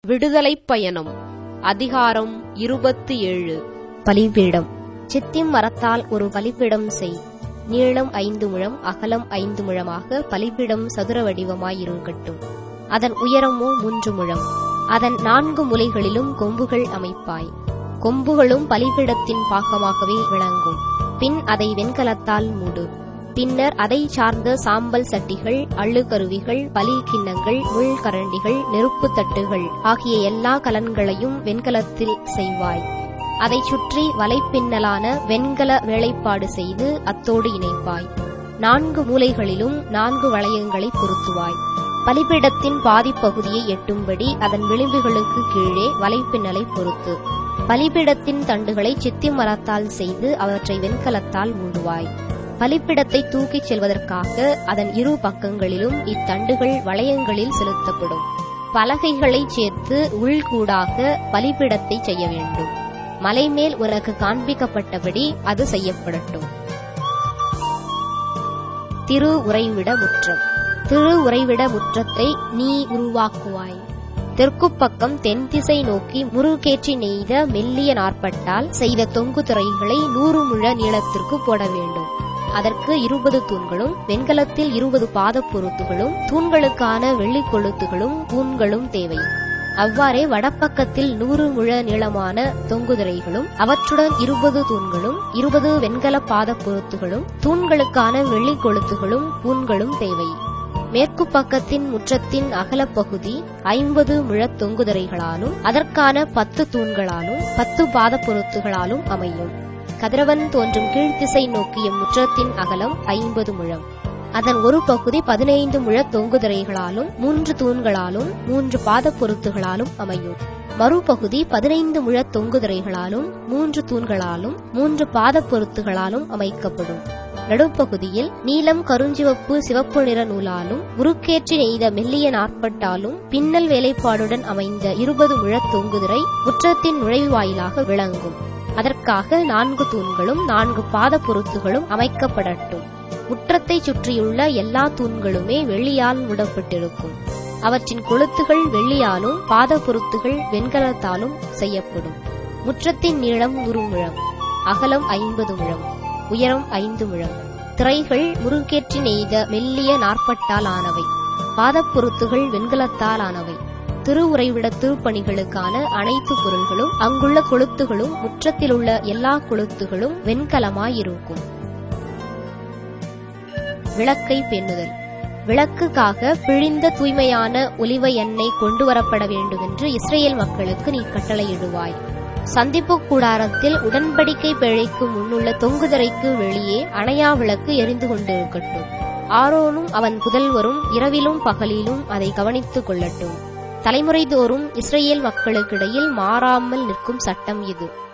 விடுதலைப் பயணம் அதிகாரம் இருபத்தி ஏழு பலிபீடம் சித்திம் மரத்தால் ஒரு பலிபீடம் செய் நீளம் ஐந்து முழம் அகலம் ஐந்து முழமாக பலிபீடம் சதுர வடிவமாயிருக்கட்டும் அதன் உயரமோ மூன்று முழம் அதன் நான்கு முலைகளிலும் கொம்புகள் அமைப்பாய் கொம்புகளும் பலிபீடத்தின் பாகமாகவே விளங்கும் பின் அதை வெண்கலத்தால் மூடு பின்னர் அதை சார்ந்த சாம்பல் சட்டிகள் அள்ளுக்கருவிகள் பலி கிண்ணங்கள் முள்கரண்டிகள் நெருப்புத் தட்டுகள் ஆகிய எல்லா கலன்களையும் வெண்கலத்தில் செய்வாய் அதைச் சுற்றி வலைப்பின்னலான வெண்கல வேலைப்பாடு செய்து அத்தோடு இணைப்பாய் நான்கு மூலைகளிலும் நான்கு வளையங்களை பொருத்துவாய் பலிபீடத்தின் பாதிப்பகுதியை எட்டும்படி அதன் விளிம்புகளுக்கு கீழே வலைப்பின்னலை பொருத்து பலிபீடத்தின் தண்டுகளை சித்தி மரத்தால் செய்து அவற்றை வெண்கலத்தால் மூடுவாய் பலிப்பிடத்தை தூக்கிச் செல்வதற்காக அதன் இரு பக்கங்களிலும் இத்தண்டுகள் வளையங்களில் செலுத்தப்படும் பலகைகளைச் சேர்த்து உள்கூடாக பலிப்பிடத்தை செய்ய வேண்டும் மலைமேல் உனக்கு காண்பிக்கப்பட்டபடி அது செய்யப்படட்டும் திரு உறைவிட முற்றம் திரு உறைவிட முற்றத்தை நீ உருவாக்குவாய் தெற்குப் பக்கம் தென் திசை நோக்கி முருகேற்றி நெய்த மெல்லிய நாற்பட்டால் செய்த தொங்கு துறைகளை நூறு முழ நீளத்திற்கு போட வேண்டும் அதற்கு இருபது தூண்களும் வெண்கலத்தில் இருபது பாத பொருத்துகளும் தூண்களுக்கான வெள்ளிக் கொளுத்துகளும் தூண்களும் தேவை அவ்வாறே வடப்பக்கத்தில் நூறு முழ நீளமான தொங்குதிரைகளும் அவற்றுடன் இருபது தூண்களும் இருபது வெண்கல பாத பொருத்துகளும் தூண்களுக்கான வெள்ளிக் கொளுத்துகளும் தூண்களும் தேவை மேற்கு பக்கத்தின் முற்றத்தின் அகலப்பகுதி ஐம்பது முழத் தொங்குதிரைகளாலும் அதற்கான பத்து தூண்களாலும் பத்து பாத பொருத்துகளாலும் அமையும் கதிரவன் தோன்றும் கீழ்த்திசை நோக்கிய முற்றத்தின் அகலம் ஐம்பது முழம் அதன் ஒரு பகுதி பதினைந்து முழ தொங்குதிரைகளாலும் மூன்று தூண்களாலும் மூன்று பாத பொருத்துகளாலும் அமையும் மறுபகுதி பதினைந்து முழ தொங்குதிரைகளாலும் மூன்று தூண்களாலும் மூன்று பாத பொருத்துகளாலும் அமைக்கப்படும் நடுப்பகுதியில் நீலம் கருஞ்சிவப்பு சிவப்பு நிற நூலாலும் உருக்கேற்றி நெய்த மெல்லிய நாற்பட்டாலும் பின்னல் வேலைப்பாடுடன் அமைந்த இருபது முழ தொங்குதிரை முற்றத்தின் நுழைவாயிலாக விளங்கும் அதற்காக நான்கு தூண்களும் நான்கு பாத பொருத்துகளும் அமைக்கப்படட்டும் முற்றத்தை சுற்றியுள்ள எல்லா தூண்களுமே வெள்ளியால் மூடப்பட்டிருக்கும் அவற்றின் கொளுத்துகள் வெள்ளியாலும் பாத பொருத்துகள் வெண்கலத்தாலும் செய்யப்படும் முற்றத்தின் நீளம் நூறு முழம் அகலம் ஐம்பது முழம் உயரம் ஐந்து முழம் திரைகள் முருகேற்றி நெய்த மெல்லிய நாற்பட்டால் ஆனவை பாதப்பொருத்துகள் வெண்கலத்தால் ஆனவை திருவுறைவிட திருப்பணிகளுக்கான அனைத்து பொருள்களும் அங்குள்ள கொளுத்துகளும் முற்றத்திலுள்ள எல்லா கொளுத்துகளும் வெண்கலமாயிருக்கும் விளக்கை பெண்ணுதல் விளக்குக்காக பிழிந்த தூய்மையான ஒலிவ எண்ணெய் கொண்டு வரப்பட வேண்டுமென்று இஸ்ரேல் மக்களுக்கு நீ கட்டளையிடுவாய் சந்திப்பு கூடாரத்தில் உடன்படிக்கை பிழைக்கு முன்னுள்ள தொங்குதரைக்கு வெளியே அணையா விளக்கு எரிந்து கொண்டிருக்கட்டும் ஆரோனும் அவன் புதல்வரும் இரவிலும் பகலிலும் அதை கவனித்துக் கொள்ளட்டும் தலைமுறை தோறும் இஸ்ரேல் மக்களுக்கிடையில் மாறாமல் நிற்கும் சட்டம் இது